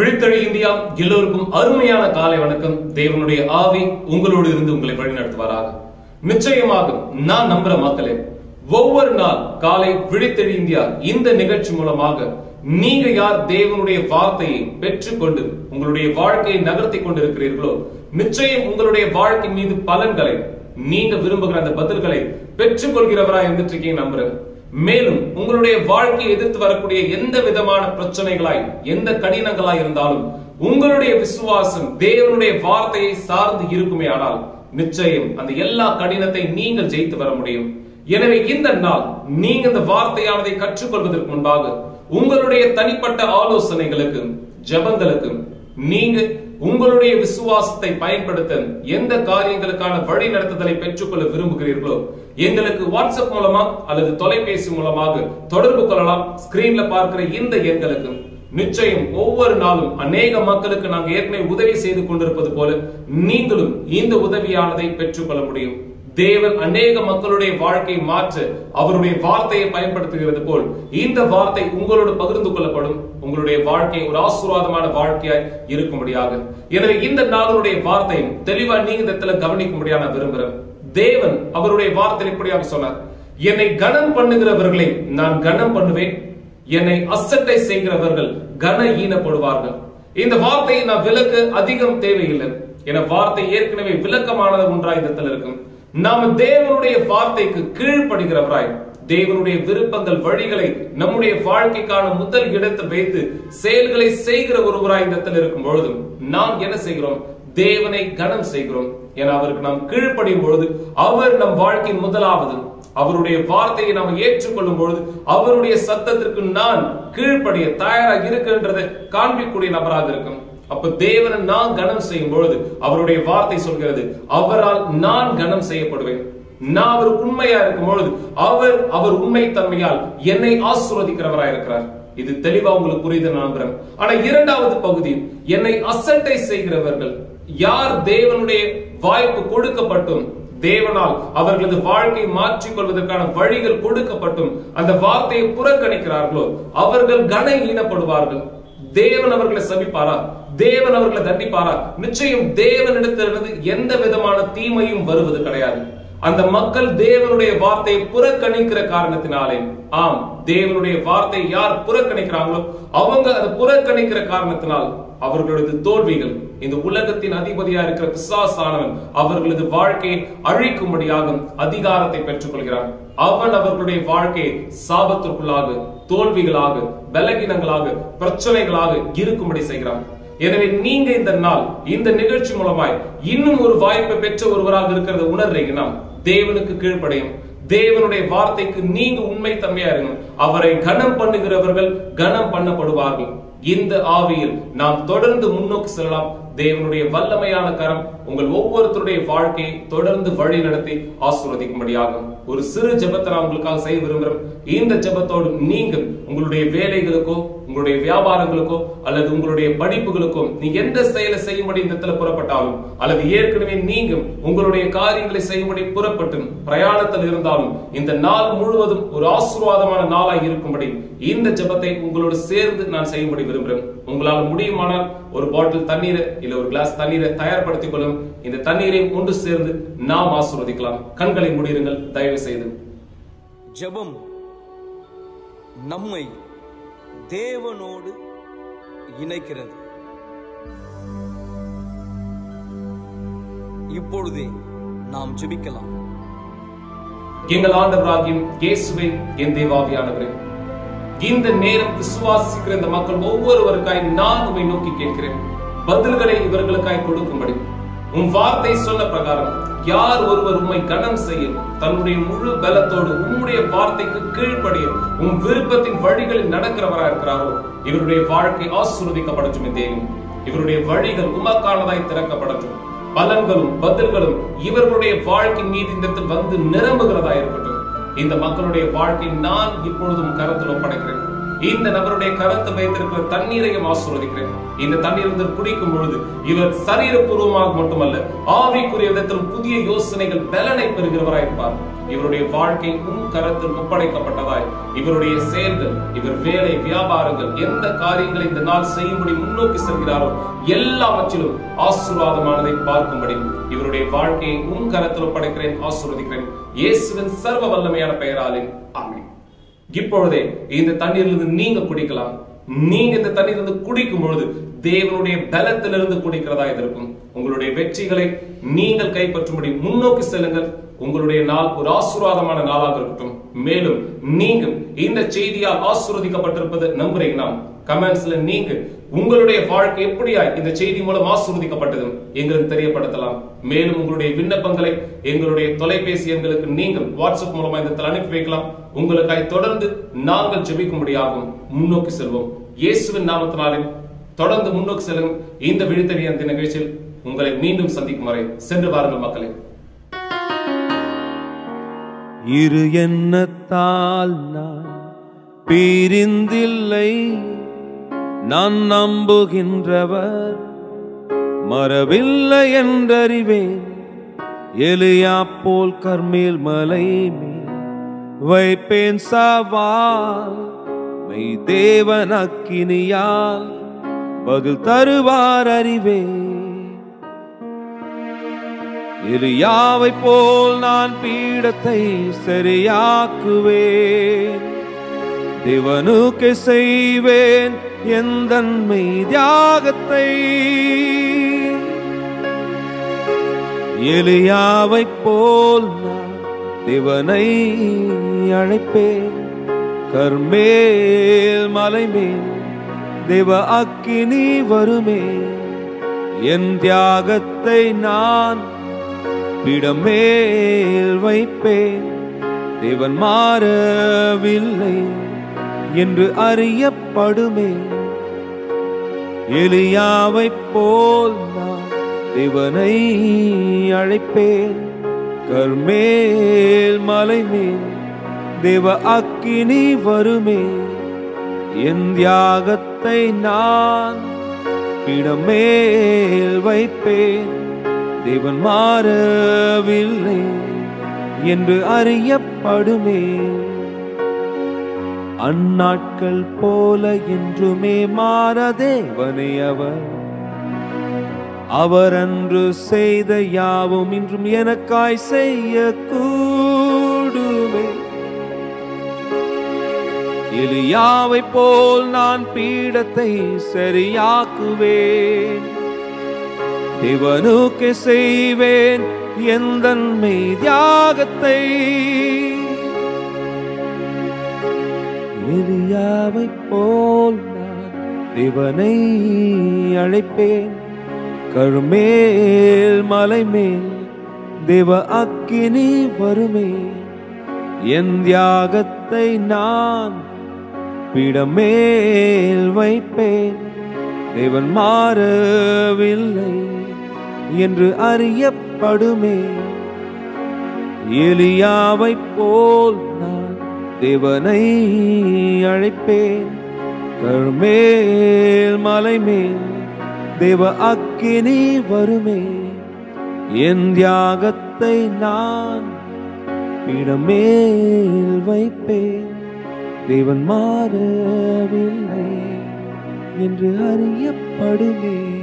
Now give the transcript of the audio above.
விழித்தழி India எல்லோருக்கும் அருமையான காலை வணக்கம் தேவனுடைய ஆவி உங்களோடு இருந்து உங்களை வழிநடத்துவாராக நிச்சயமாக நான் நம்புற மக்களே ஒவ்வொரு நாள் காலை விழித்தெழி இந்தியா இந்த நிகழ்ச்சி மூலமாக நீங்க யார் தேவனுடைய வார்த்தையை பெற்றுக்கொண்டு உங்களுடைய வாழ்க்கையை நகர்த்தி கொண்டிருக்கிறீர்களோ நிச்சயம் உங்களுடைய வாழ்க்கை மீது பலன்களை நீங்க விரும்புகிற அந்த பதில்களை பெற்றுக்கொள்கிறவரா இருந்துட்டு இருக்கீங்க நம்புறேன் மேலும் உங்களுடைய வாழ்க்கையை எதிர்த்து வரக்கூடிய எந்த விதமான பிரச்சனைகளாய் எந்த கடினங்களாய் இருந்தாலும் உங்களுடைய விசுவாசம் தேவனுடைய வார்த்தையை சார்ந்து இருக்குமே ஆனால் நிச்சயம் அந்த எல்லா கடினத்தை நீங்கள் ஜெயித்து வர முடியும் எனவே இந்த நாள் நீங்க இந்த வார்த்தையானதை கற்றுக்கொள்வதற்கு முன்பாக உங்களுடைய தனிப்பட்ட ஆலோசனைகளுக்கும் ஜெபங்களுக்கும் நீங்க உங்களுடைய விசுவாசத்தை பயன்படுத்த எந்த காரியங்களுக்கான வழி நடத்துதலை பெற்றுக்கொள்ள விரும்புகிறீர்களோ எங்களுக்கு வாட்ஸ்அப் மூலமா அல்லது தொலைபேசி மூலமாக தொடர்பு கொள்ளலாம் ஸ்கிரீன்ல பார்க்கிற இந்த எண்களுக்கு நிச்சயம் ஒவ்வொரு நாளும் அநேக மக்களுக்கு நாங்கள் ஏற்கனவே உதவி செய்து கொண்டிருப்பது போல நீங்களும் இந்த உதவியானதை பெற்றுக்கொள்ள முடியும் தேவன் அநேக மக்களுடைய வாழ்க்கையை மாற்ற அவருடைய வார்த்தையை பயன்படுத்துகிறது போல் இந்த வார்த்தை உங்களோடு பகிர்ந்து கொள்ளப்படும் உங்களுடைய வாழ்க்கை ஒரு ஆசீர்வாதமான வாழ்க்கையாய் இருக்கும்படியாக எனவே இந்த நாளுடைய வார்த்தையும் தெளிவா நீங்க இந்த இடத்துல கவனிக்கும்படியா நான் விரும்புறேன் தேவன் அவருடைய வார்த்தை இப்படியாக சொன்னார் என்னை கனம் பண்ணுகிறவர்களை நான் கனம் பண்ணுவேன் என்னை அசட்டை செய்கிறவர்கள் கன ஈனப்படுவார்கள் இந்த வார்த்தையை நான் விளக்க அதிகம் தேவையில்லை என வார்த்தை ஏற்கனவே விளக்கமானது ஒன்றாய் இந்த இடத்துல இருக்கும் நாம் தேவனுடைய வார்த்தைக்கு கீழ்ப்படுகிறவராய் தேவனுடைய விருப்பங்கள் வழிகளை நம்முடைய வாழ்க்கைக்கான முதல் இடத்தில் வைத்து செயல்களை செய்கிற ஒருவராய் இந்த இடத்துல இருக்கும் பொழுதும் நாம் என்ன செய்கிறோம் தேவனை கனம் செய்கிறோம் என அவருக்கு நாம் கீழ்ப்படியும் பொழுது அவர் நம் வாழ்க்கையின் முதலாவது அவருடைய வார்த்தையை நாம் ஏற்றுக்கொள்ளும் பொழுது அவருடைய சத்தத்திற்கு நான் கீழ்ப்படிய தயாராக இருக்கின்றதை காண்பிக்கூடிய நபராக இருக்கும் அப்ப தேவனை நான் கனம் செய்யும் பொழுது அவருடைய வார்த்தை சொல்கிறது அவரால் நான் கனம் செய்யப்படுவேன் நான் அவருக்கு உண்மையா இருக்கும் பொழுது அவர் அவர் உண்மை தன்மையால் என்னை ஆசுரதிக்கிறவரா இருக்கிறார் இது தெளிவா உங்களுக்கு புரியுது நான் நம்புறேன் ஆனா இரண்டாவது பகுதி என்னை அசட்டை செய்கிறவர்கள் யார் தேவனுடைய வாய்ப்பு கொடுக்கப்பட்டும் தேவனால் அவர்களது வாழ்க்கை மாற்றிக் கொள்வதற்கான வழிகள் கொடுக்கப்பட்டும் அந்த வார்த்தையை புறக்கணிக்கிறார்களோ அவர்கள் கன ஈனப்படுவார்கள் தேவன் அவர்களை சபிப்பாரா தேவன் அவர்களை தண்டிப்பாரா நிச்சயம் தேவனிடத்திலிருந்து எந்த விதமான தீமையும் வருவது கிடையாது அந்த மக்கள் தேவனுடைய வார்த்தையை புறக்கணிக்கிற காரணத்தினாலே ஆம் தேவனுடைய வார்த்தை யார் புறக்கணிக்கிறாங்களோ அவங்க அதை புறக்கணிக்கிற காரணத்தினால் அவர்களது தோல்விகள் இந்த உலகத்தின் அதிபதியா இருக்கிற பிசாசானவன் அவர்களது வாழ்க்கையை அழிக்கும்படியாக அதிகாரத்தை பெற்றுக் கொள்கிறான் அவன் அவர்களுடைய வாழ்க்கையை சாபத்திற்குள்ளாக தோல்விகளாக பலகீனங்களாக பிரச்சனைகளாக இருக்கும்படி செய்கிறான் எனவே நீங்க இந்த நாள் இந்த நிகழ்ச்சி மூலமாய் இன்னும் ஒரு வாய்ப்பை பெற்ற ஒருவராக இருக்கிறத உணர்றீங்கன்னா தேவனுக்கு கீழ்ப்படையும் தேவனுடைய வார்த்தைக்கு நீங்க உண்மை தன்மையா இருக்கணும் அவரை கனம் பண்ணுகிறவர்கள் கனம் பண்ணப்படுவார்கள் இந்த ஆவியில் நாம் தொடர்ந்து முன்னோக்கி செல்லலாம் தேவனுடைய வல்லமையான கரம் உங்கள் ஒவ்வொருத்தருடைய வாழ்க்கையை தொடர்ந்து வழி நடத்தி ஆசீர்வதிக்கும்படியாகும் ஒரு சிறு ஜெபத்தை நான் உங்களுக்காக செய்ய விரும்புகிறேன் இந்த ஜெபத்தோடு நீங்கள் உங்களுடைய வேலைகளுக்கோ உங்களுடைய வியாபாரங்களுக்கோ அல்லது உங்களுடைய படிப்புகளுக்கோ நீ எந்த செயலை செய்யும்படி இந்த இடத்துல புறப்பட்டாலும் அல்லது ஏற்கனவே நீங்க உங்களுடைய காரியங்களை செய்யும்படி புறப்பட்டு பிரயாணத்தில் இருந்தாலும் இந்த நாள் முழுவதும் ஒரு ஆசீர்வாதமான நாளாய் இருக்கும்படி இந்த ஜெபத்தை உங்களோடு சேர்ந்து நான் செய்யும்படி விரும்புகிறேன் உங்களால் முடியுமானால் ஒரு பாட்டில் தண்ணீரை இல்ல ஒரு கிளாஸ் தண்ணீரை தயார்படுத்திக் கொள்ளும் இந்த தண்ணீரை ஒன்று சேர்ந்து நாம் ஆசீர்வதிக்கலாம் கண்களை முடியுங்கள் தயவு செய்து ஜெபம் நம்மை தேவனோடு இணைக்கிறது இப்பொழுதே நாம் ஜெபிக்கலாம் எங்கள் ஆண்டவராகியும் இயேசுவே என் தேவாவியானவரே இந்த நேரம் விசுவாசிக்கிற இந்த மக்கள் ஒவ்வொருவருக்காய் நான் உம்மை நோக்கி கேட்கிறேன் பதில்களை இவர்களுக்காய் கொடுக்கும்படி உன் வார்த்தை சொன்ன பிரகாரம் யார் ஒருவர் உம்மை கனம் செய்ய தன்னுடைய முழு பலத்தோடு உம்முடைய வார்த்தைக்கு கீழ்ப்படிய உன் விருப்பத்தின் வழிகளில் நடக்கிறவரா இருக்கிறாரோ இவருடைய வாழ்க்கை ஆசீர்வதிக்கப்படட்டும் தேவன் இவருடைய வழிகள் உமக்கானதாய் திறக்கப்படட்டும் பலன்களும் பதில்களும் இவர்களுடைய வாழ்க்கை மீது இந்த இடத்தில் வந்து நிரம்புகிறதா இருக்கட்டும் இந்த மக்களுடைய வாழ்க்கை நான் இப்பொழுதும் கரத்தில் ஒப்படைக்கிறேன் இந்த நபருடைய கரத்தை வைத்திருக்கிற தண்ணீரையும் ஆசீர்வதிக்கிறேன் இந்த தண்ணீர் வந்து குடிக்கும் பொழுது இவர் சரீரபூர்வமாக மட்டுமல்ல ஆவிக்குரிய விதத்தில் புதிய யோசனைகள் பலனை பெறுகிறவராய் இருப்பார் இவருடைய வாழ்க்கை உன் கரத்தில் ஒப்படைக்கப்பட்டதாய் இவருடைய செயல்கள் இவர் வேலை வியாபாரங்கள் எந்த காரியங்களை இந்த நாள் செய்யும்படி முன்னோக்கி செல்கிறாரோ எல்லாவற்றிலும் ஆசீர்வாதமானதை பார்க்கும்படி இவருடைய வாழ்க்கையை உன் கரத்தில் ஒப்படைக்கிறேன் ஆசீர்வதிக்கிறேன் இயேசுவின் சர்வ வல்லமையான பெயராலே ஆமென் இப்பொழுதே இந்த தண்ணீரிலிருந்து நீங்க குடிக்கலாம் நீங்க இந்த தண்ணீரிலிருந்து குடிக்கும் பொழுது தேவனுடைய பலத்திலிருந்து குடிக்கிறதா இது இருக்கும் உங்களுடைய வெற்றிகளை நீங்கள் கைப்பற்றும்படி முன்னோக்கி செல்லுங்கள் உங்களுடைய நாள் ஒரு ஆசீர்வாதமான நாளாக இருக்கட்டும் மேலும் நீங்கள் இந்த செய்தியால் ஆசீர்வதிக்கப்பட்டிருப்பது நம்புறீங்கன்னா கமெண்ட்ஸ்ல நீங்க உங்களுடைய வாழ்க்கை எப்படியா இந்த செய்தி மூலம் ஆசீர்வதிக்கப்பட்டது எங்களுக்கு தெரியப்படுத்தலாம் மேலும் உங்களுடைய விண்ணப்பங்களை எங்களுடைய தொலைபேசி எண்களுக்கு நீங்கள் வாட்ஸ்அப் மூலமா இந்த இடத்துல அனுப்பி வைக்கலாம் உங்களுக்காய் தொடர்ந்து நாங்கள் ஜெபிக்கும்படியாகும் முன்னோக்கி செல்வோம் இயேசுவின் நாமத்தினாலே தொடர்ந்து முன்னோக்கி செல்லும் இந்த விழித்தறிய அந்த நிகழ்ச்சியில் உங்களை மீண்டும் சந்திக்கும் வரை சென்று வாருங்கள் மக்களே இரு எண்ணத்தால் நான் பிரிந்தில்லை நான் நம்புகின்றவர் மறவில்லை என்றறிவேன் எலியா போல் கர்மேல் மலை மேல் வைப்பேன் சவால் மெய் தேவன் அக்கினியால் பதில் தருவார் அறிவேன் எலியாவை போல் நான் பீடத்தை சரியாக்குவேன் தேவனுக்கு செய்வேன் எந்தன்மை தியாகத்தை எலியாவை போல் நான் தேவனை அழைப்பேன் கர்மேல் மலை மேல் தேவ அக்கினி வருமே என் தியாகத்தை நான் பிடமேல் வைப்பேன் தேவன் மாறவில்லை என்று அறியப்படுமே எலியாவைப் போல் நான் தேவனை அழைப்பேன் கர்மேல் மலை மேல் தேவ அக்கினி வருமே என் தியாகத்தை நான் பிடமேல் வைப்பேன் தேவன் மாறவில்லை என்று அறியப்படுமே அந்நாட்கள் போல என்றுமே மாற தேவனே அவர் அவர் அன்று செய்த யாவும் இன்றும் எனக்காய் செய்ய கூடுமே எலியாவை போல் நான் பீடத்தை சரியாக்குவேன் தேவனுக்கு செய்வேன் எந்தன்மை தியாகத்தை எலியாவை போல் நான் தேவனை அழைப்பேன் கருமேல் மலை மேல் தேவ அக்கினி வருமே என் தியாகத்தை நான் பிடமேல் வைப்பேன் தேவன் மாறவில்லை என்று அறியப்படுமே எலியாவைப் போல் நான் தேவனை அழைப்பேன் கர்மேல் மலை மேல் தேவ அக்கினி வருமே என் தியாகத்தை நான் இடமேல் வைப்பேன் தேவன் மாறவில்லை என்று அறியப்படுமே